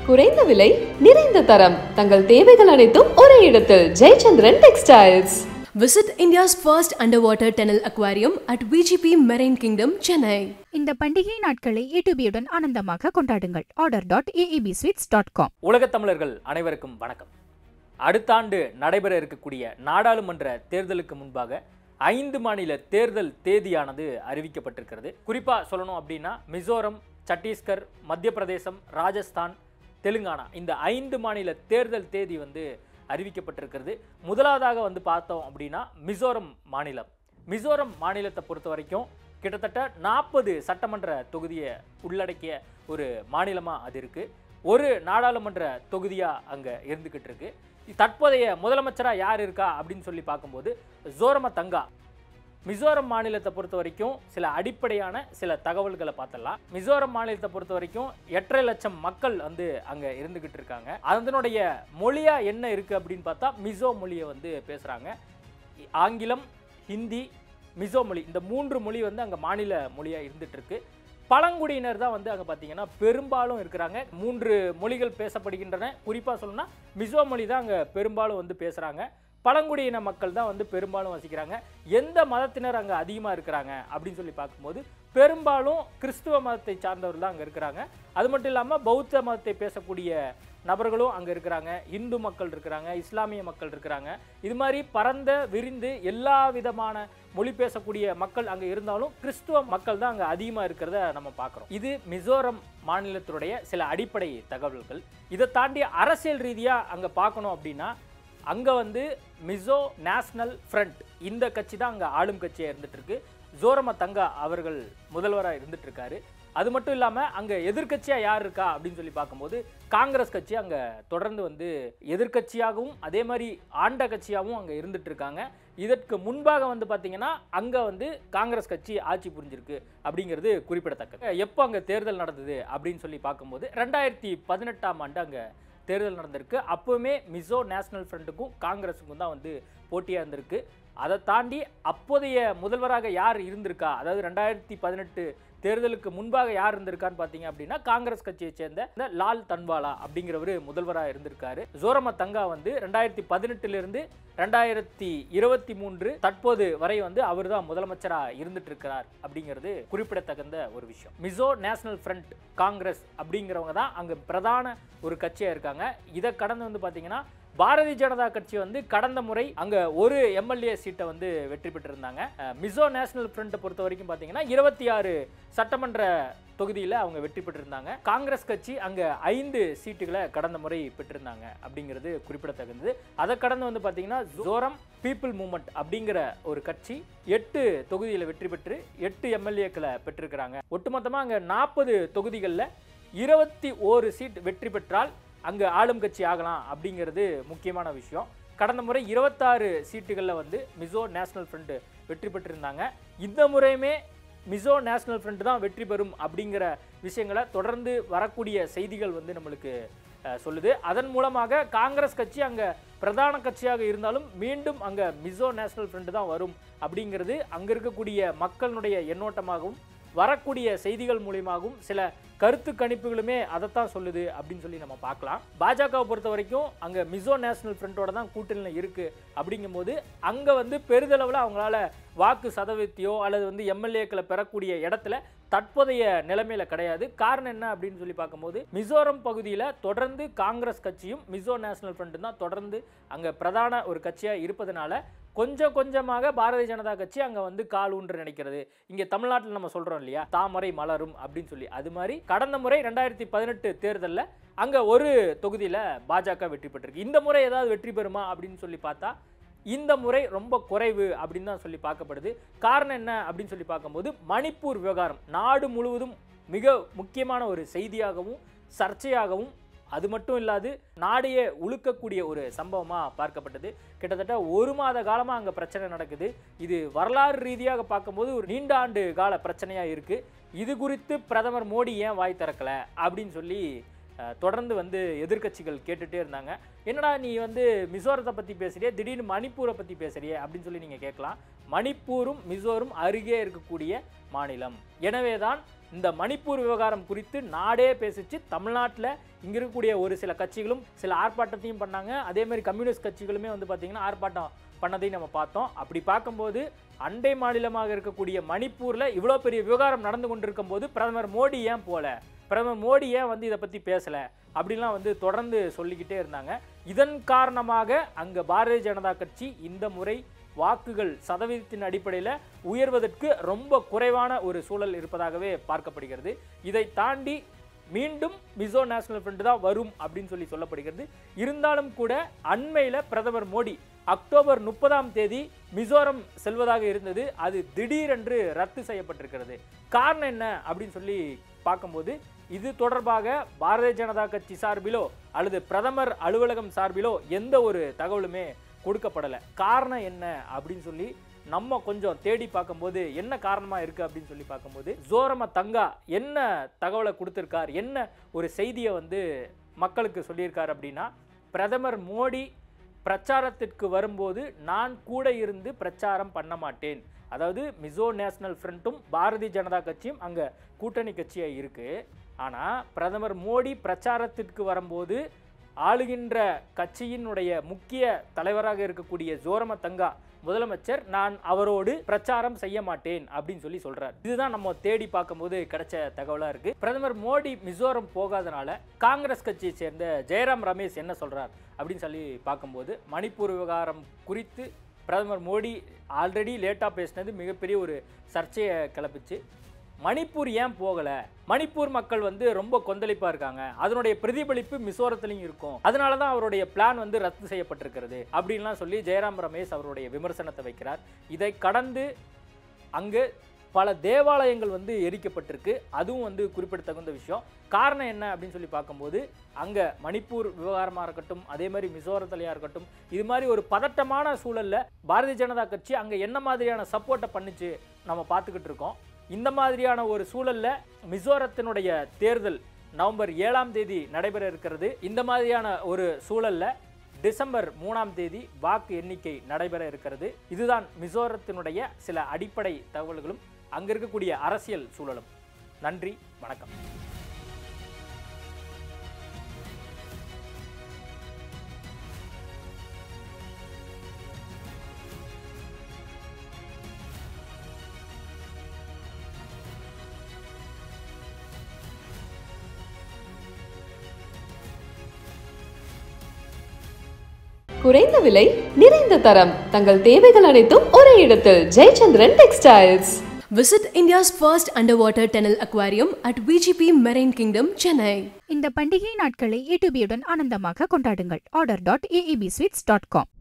குறைந்த விலை நிறைந்த தரம் தங்கள் தேவைகள் அனைத்தும் ஒரே இடத்தில் Jayachandran textiles Visit India's first underwater tunnel aquarium at VGP Marine Kingdom, Chennai. இந்த பண்டிகை நாட்களை ஏடிபியுடன் ஆனந்தமாக கொண்டாடுங்கள் order dot AEB sweets dot com உலகத் தமிழர்கள் அனைவருக்கும் வணக்கம் அடுத்த ஆண்டு நடைபெற இருக்கக்கூடிய நாடாளுமன்ற தேர்தலுக்கு முன்பாக ஐந்து மாநில தேர்தல் தேதியானது அறிவிக்கப்பட்டிருக்கிறது குறிப்பாக சொல்லணும் அப்படின்னா மிசோரம் சத்தீஸ்கர் மத்திய பிரதேசம் ராஜஸ்தான் தெலுங்கானா இந்த ஐந்து மாநில தேர்தல் தேதி வந்து அறிவிக்கப்பட்டிருக்கிறது முதலாவதாக வந்து பார்த்தோம் அப்படின்னா மிசோரம் மாநிலம் மிசோரம் மாநிலத்தை பொறுத்த வரைக்கும் கிட்டத்தட்ட நாற்பது சட்டமன்ற தொகுதியை உள்ளடக்கிய ஒரு மாநிலமாக அது இருக்குது ஒரு நாடாளுமன்ற தொகுதியாக அங்கே இருந்துக்கிட்டு இருக்கு தற்போதைய முதலமைச்சராக யார் இருக்கா அப்படின்னு சொல்லி பார்க்கும்போது ஜோரம தங்கா மிசோரம் மாநிலத்தை பொறுத்த வரைக்கும் சில அடிப்படையான சில தகவல்களை பார்த்தலாம் மிசோரம் மாநிலத்தை பொறுத்த வரைக்கும் எட்டரை லட்சம் மக்கள் வந்து அங்கே இருந்துக்கிட்டு இருக்காங்க அதனுடைய மொழியாக என்ன இருக்குது அப்படின்னு பார்த்தா மிசோ மொழியை வந்து பேசுகிறாங்க ஆங்கிலம் ஹிந்தி மிசோ மொழி இந்த மூன்று மொழி வந்து அங்கே மாநில மொழியாக இருந்துட்டு இருக்கு பழங்குடியினர் தான் வந்து அங்கே பார்த்தீங்கன்னா பெரும்பாலும் இருக்கிறாங்க மூன்று மொழிகள் பேசப்படுகின்றன குறிப்பாக சொல்லணும்னா மிசோ மொழி தான் அங்கே பெரும்பாலும் வந்து பேசுகிறாங்க பழங்குடியின மக்கள் தான் வந்து பெரும்பாலும் வசிக்கிறாங்க எந்த மதத்தினர் அங்கே அதிகமாக இருக்கிறாங்க அப்படின்னு சொல்லி பார்க்கும்போது பெரும்பாலும் கிறிஸ்துவ மதத்தை சார்ந்தவர் தான் அங்கே இருக்கிறாங்க அது மட்டும் இல்லாமல் பௌத்த மதத்தை பேசக்கூடிய நபர்களும் அங்கே இருக்கிறாங்க இந்து மக்கள் இருக்கிறாங்க இஸ்லாமிய மக்கள் இருக்கிறாங்க இது மாதிரி பரந்த விரிந்து எல்லா விதமான மொழி பேசக்கூடிய மக்கள் அங்கே இருந்தாலும் கிறிஸ்துவ மக்கள் தான் அங்கே அதிகமாக இருக்கிறத நம்ம பார்க்குறோம் இது மிசோரம் மாநிலத்தினுடைய சில அடிப்படை தகவல்கள் இதை தாண்டி அரசியல் ரீதியாக அங்கே பார்க்கணும் அப்படின்னா அங்கே வந்து மிசோ நேஷனல் ஃப்ரண்ட் இந்த கட்சி தான் அங்கே ஆளும் கட்சியாக இருந்துட்டு இருக்கு ஜோரம தங்கா அவர்கள் முதல்வராக இருந்துட்டு இருக்காரு அது மட்டும் இல்லாமல் அங்கே எதிர்க்கட்சியாக யார் இருக்கா அப்படின்னு சொல்லி பார்க்கும்போது காங்கிரஸ் கட்சி அங்கே தொடர்ந்து வந்து எதிர்க்கட்சியாகவும் அதே மாதிரி ஆண்ட கட்சியாகவும் அங்கே இருந்துட்டு இருக்காங்க இதற்கு முன்பாக வந்து பார்த்தீங்கன்னா அங்கே வந்து காங்கிரஸ் கட்சி ஆட்சி புரிஞ்சிருக்கு அப்படிங்கிறது குறிப்பிடத்தக்கது எப்போ அங்கே தேர்தல் நடந்தது அப்படின்னு சொல்லி பார்க்கும்போது ரெண்டாயிரத்தி பதினெட்டாம் ஆண்டு அங்கே தேர்தல் நடந்திருக்கு அப்போவுமே மிசோ நேஷனல் ஃப்ரண்ட்டுக்கும் காங்கிரஸுக்கும் தான் வந்து போட்டியாக இருந்திருக்கு அதை தாண்டி அப்போதைய முதல்வராக யார் இருந்திருக்கா அதாவது ரெண்டாயிரத்தி பதினெட்டு தேர்தலுக்கு முன்பாக யார் இருந்திருக்கான்னு பார்த்தீங்க அப்படின்னா காங்கிரஸ் கட்சியை சேர்ந்த இந்த லால் தன்வாலா அப்படிங்கிறவர் முதல்வராக இருந்திருக்காரு ஜோரம தங்கா வந்து ரெண்டாயிரத்தி பதினெட்டுலேருந்து ரெண்டாயிரத்தி இருபத்தி மூன்று தற்போது வரை வந்து அவர் தான் முதலமைச்சராக இருந்துட்டு இருக்கிறார் அப்படிங்கிறது குறிப்பிடத்தகுந்த ஒரு விஷயம் மிசோ நேஷனல் ஃப்ரண்ட் காங்கிரஸ் அப்படிங்கிறவங்க தான் அங்கே பிரதான ஒரு கட்சியாக இருக்காங்க இதை கடந்து வந்து பார்த்தீங்கன்னா பாரதிய ஜனதா கட்சி வந்து கடந்த முறை அங்க ஒரு எம்எல்ஏ சீட்டை வந்து வெற்றி பெற்றிருந்தாங்க அஹ் மிசோ நேஷனல் ஃப்ரண்ட்டை பொறுத்த வரைக்கும் பார்த்தீங்கன்னா இருபத்தி ஆறு சட்டமன்ற தொகுதியில் அவங்க வெற்றி பெற்றிருந்தாங்க காங்கிரஸ் கட்சி அங்க ஐந்து சீட்டுகளை கடந்த முறை பெற்றிருந்தாங்க அப்படிங்கிறது குறிப்பிடத்தகுந்தது அதை கடந்து வந்து பார்த்தீங்கன்னா ஜோரம் பீப்புள் மூமெண்ட் அப்படிங்கிற ஒரு கட்சி எட்டு தொகுதியில் வெற்றி பெற்று எட்டு எம்எல்ஏக்களை பெற்றிருக்கிறாங்க ஒட்டுமொத்தமாக அங்கே நாற்பது தொகுதிகளில் இருபத்தி ஓரு சீட் வெற்றி பெற்றால் அங்கே ஆளும் கட்சி ஆகலாம் அப்படிங்கிறது முக்கியமான விஷயம் கடந்த முறை இருபத்தாறு சீட்டுகளில் வந்து மிசோ நேஷனல் ஃப்ரண்ட் வெற்றி பெற்றிருந்தாங்க இந்த முறையுமே மிசோ நேஷனல் ஃப்ரண்ட் தான் வெற்றி பெறும் அப்படிங்கிற விஷயங்களை தொடர்ந்து வரக்கூடிய செய்திகள் வந்து நம்மளுக்கு அஹ், சொல்லுது அதன் மூலமாக காங்கிரஸ் கட்சி அங்கே பிரதான கட்சியாக இருந்தாலும் மீண்டும் அங்கே மிசோ நேஷனல் ஃப்ரண்ட் தான் வரும் அப்படிங்கிறது அங்கே இருக்கக்கூடிய மக்களுடைய எண்ணோட்டமாகவும் வரக்கூடிய செய்திகள் மூலியமாகவும் சில கருத்து கணிப்புகளுமே அதைத்தான் சொல்லுது அப்படின்னு சொல்லி நம்ம பார்க்கலாம் பாஜகவை பொறுத்த வரைக்கும் அங்கே மிசோ நேஷனல் ஃப்ரண்ட்டோட தான் கூட்டணியில் இருக்குது அப்படிங்கும்போது அங்கே வந்து பெரிதளவில் அவங்களால வாக்கு சதவீதத்தையோ அல்லது வந்து எம்எல்ஏக்களை பெறக்கூடிய இடத்துல தற்போதைய நிலைமையில கிடையாது காரணம் என்ன அப்படின்னு சொல்லி பார்க்கும்போது மிசோரம் பகுதியில் தொடர்ந்து காங்கிரஸ் கட்சியும் மிசோ நேஷனல் ஃப்ரண்ட்டும் தான் தொடர்ந்து அங்கே பிரதான ஒரு கட்சியாக இருப்பதனால கொஞ்சம் கொஞ்சமாக பாரதிய ஜனதா கட்சி அங்கே வந்து கால் ஊன்று நினைக்கிறது இங்கே தமிழ்நாட்டில் நம்ம சொல்கிறோம் இல்லையா தாமரை மலரும் அப்படின்னு சொல்லி அது மாதிரி கடந்த முறை ரெண்டாயிரத்தி பதினெட்டு தேர்தலில் அங்கே ஒரு தொகுதியில் பாஜக வெற்றி பெற்றிருக்கு இந்த முறை ஏதாவது வெற்றி பெறுமா அப்படின்னு சொல்லி பார்த்தா இந்த முறை ரொம்ப குறைவு அப்படின்னு தான் சொல்லி பார்க்கப்படுது காரணம் என்ன அப்படின்னு சொல்லி பார்க்கும்போது மணிப்பூர் விவகாரம் நாடு முழுவதும் மிக முக்கியமான ஒரு செய்தியாகவும் சர்ச்சையாகவும் அது மட்டும் இல்லாது நாடையே உழுக்கக்கூடிய ஒரு சம்பவமாக பார்க்கப்பட்டது கிட்டத்தட்ட ஒரு மாத காலமாக அங்கே பிரச்சனை நடக்குது இது வரலாறு ரீதியாக பார்க்கும்போது ஒரு நீண்ட ஆண்டு கால பிரச்சனையாக இருக்குது இது குறித்து பிரதமர் மோடி ஏன் வாய் திறக்கல அப்படின்னு சொல்லி அஹ், தொடர்ந்து வந்து எதிர்க்கட்சிகள் கேட்டுட்டே இருந்தாங்க என்னடா நீ வந்து மிசோரத்தை பற்றி பேசுறியே திடீர்னு மணிப்பூரை பற்றி பேசுறியே அப்படின்னு சொல்லி நீங்கள் கேட்கலாம் மணிப்பூரும் மிசோரும் அருகே இருக்கக்கூடிய மாநிலம் எனவே தான் இந்த மணிப்பூர் விவகாரம் குறித்து நாடே பேசிச்சு தமிழ்நாட்டில் இங்கே இருக்கக்கூடிய ஒரு சில கட்சிகளும் சில ஆர்ப்பாட்டத்தையும் பண்ணாங்க அதே மாதிரி கம்யூனிஸ்ட் கட்சிகளுமே வந்து பார்த்திங்கன்னா ஆர்ப்பாட்டம் பண்ணதையும் நம்ம பார்த்தோம் அப்படி பார்க்கும்போது அண்டை மாநிலமாக இருக்கக்கூடிய மணிப்பூரில் இவ்வளோ பெரிய விவகாரம் நடந்து கொண்டிருக்கும் போது பிரதமர் மோடி ஏன் போல பிரதமர் மோடி ஏன் வந்து இதை பற்றி பேசலை அப்படின்லாம் வந்து தொடர்ந்து சொல்லிக்கிட்டே இருந்தாங்க இதன் காரணமாக அங்கே பாரதிய ஜனதா கட்சி இந்த முறை வாக்குகள் சதவீதத்தின் அடிப்படையில் உயர்வதற்கு ரொம்ப குறைவான ஒரு சூழல் இருப்பதாகவே பார்க்கப்படுகிறது இதை தாண்டி மீண்டும் மிசோ நேஷனல் ஃப்ரண்ட் தான் வரும் அப்படின்னு சொல்லி சொல்லப்படுகிறது இருந்தாலும் கூட அண்மையில் பிரதமர் மோடி அக்டோபர் முப்பதாம் தேதி மிசோரம் செல்வதாக இருந்தது அது திடீரென்று ரத்து செய்யப்பட்டிருக்கிறது காரணம் என்ன அப்படின்னு சொல்லி பார்க்கும்போது இது தொடர்பாக பாரதிய ஜனதா கட்சி சார்பிலோ அல்லது பிரதமர் அலுவலகம் சார்பிலோ எந்த ஒரு தகவலுமே கொடுக்கப்படலை காரணம் என்ன அப்படின்னு சொல்லி நம்ம கொஞ்சம் தேடி பார்க்கும்போது என்ன காரணமாக இருக்குது அப்படின்னு சொல்லி பார்க்கும்போது ஜோரம தங்கா என்ன தகவலை கொடுத்துருக்கார் என்ன ஒரு செய்தியை வந்து மக்களுக்கு சொல்லியிருக்கார் அப்படின்னா பிரதமர் மோடி பிரச்சாரத்திற்கு வரும்போது நான் கூட இருந்து பிரச்சாரம் பண்ண மாட்டேன் அதாவது மிசோ நேஷனல் ஃப்ரண்ட்டும் பாரதிய ஜனதா கட்சியும் அங்கே கூட்டணி கட்சியாக இருக்குது ஆனால் பிரதமர் மோடி பிரச்சாரத்திற்கு வரும்போது ஆளுகின்ற கட்சியினுடைய முக்கிய தலைவராக இருக்கக்கூடிய ஜோரம தங்கா முதலமைச்சர் நான் அவரோடு பிரச்சாரம் செய்ய மாட்டேன் அப்படின்னு சொல்லி சொல்றார் இதுதான் நம்ம தேடி பார்க்கும்போது கிடைச்ச தகவலா இருக்கு பிரதமர் மோடி மிசோரம் போகாதனால காங்கிரஸ் கட்சியை சேர்ந்த ஜெயராம் ரமேஷ் என்ன சொல்றார் அப்படின்னு சொல்லி பார்க்கும்போது மணிப்பூர் விவகாரம் குறித்து பிரதமர் மோடி ஆல்ரெடி லேட்டாக பேசினது மிகப்பெரிய ஒரு சர்ச்சையை கிளப்பிச்சு மணிப்பூர் ஏன் போகல மணிப்பூர் மக்கள் வந்து ரொம்ப கொந்தளிப்பா இருக்காங்க அதனுடைய பிரதிபலிப்பு மிசோரத்திலையும் இருக்கும் அதனால தான் அவருடைய பிளான் வந்து ரத்து செய்யப்பட்டிருக்கிறது அப்படின்லாம் சொல்லி ஜெயராம் ரமேஷ் அவருடைய விமர்சனத்தை வைக்கிறார் இதை கடந்து அங்கு பல தேவாலயங்கள் வந்து எரிக்கப்பட்டிருக்கு அதுவும் வந்து குறிப்பிடத்தகுந்த விஷயம் காரணம் என்ன அப்படின்னு சொல்லி பார்க்கும்போது அங்கே மணிப்பூர் விவகாரமாக இருக்கட்டும் அதே மாதிரி மிசோரத்திலையாக இருக்கட்டும் இது மாதிரி ஒரு பதட்டமான சூழலில் பாரதிய ஜனதா கட்சி அங்கே என்ன மாதிரியான சப்போர்ட்டை பண்ணுச்சு நம்ம பார்த்துக்கிட்டு இருக்கோம் இந்த மாதிரியான ஒரு சூழல்ல மிசோரத்தினுடைய தேர்தல் நவம்பர் ஏழாம் தேதி நடைபெற இருக்கிறது இந்த மாதிரியான ஒரு சூழல்ல டிசம்பர் மூணாம் தேதி வாக்கு எண்ணிக்கை நடைபெற இருக்கிறது இதுதான் மிசோரத்தினுடைய சில அடிப்படை தகவல்களும் அங்க இருக்கக்கூடிய அரசியல் சூழலும் நன்றி வணக்கம் குறைந்த விலை நிறைந்த தரம் தங்கள் தேவைகள் அனைத்தும் ஒரே இடத்தில் Jayachandran textiles Visit India's first underwater tunnel aquarium at VGP Marine Kingdom, Chennai. இந்த பண்டிகை நாட்களை ஏடிபியுடன் ஆனந்தமாக கொண்டாடுங்கள் order dot AEB sweets dot com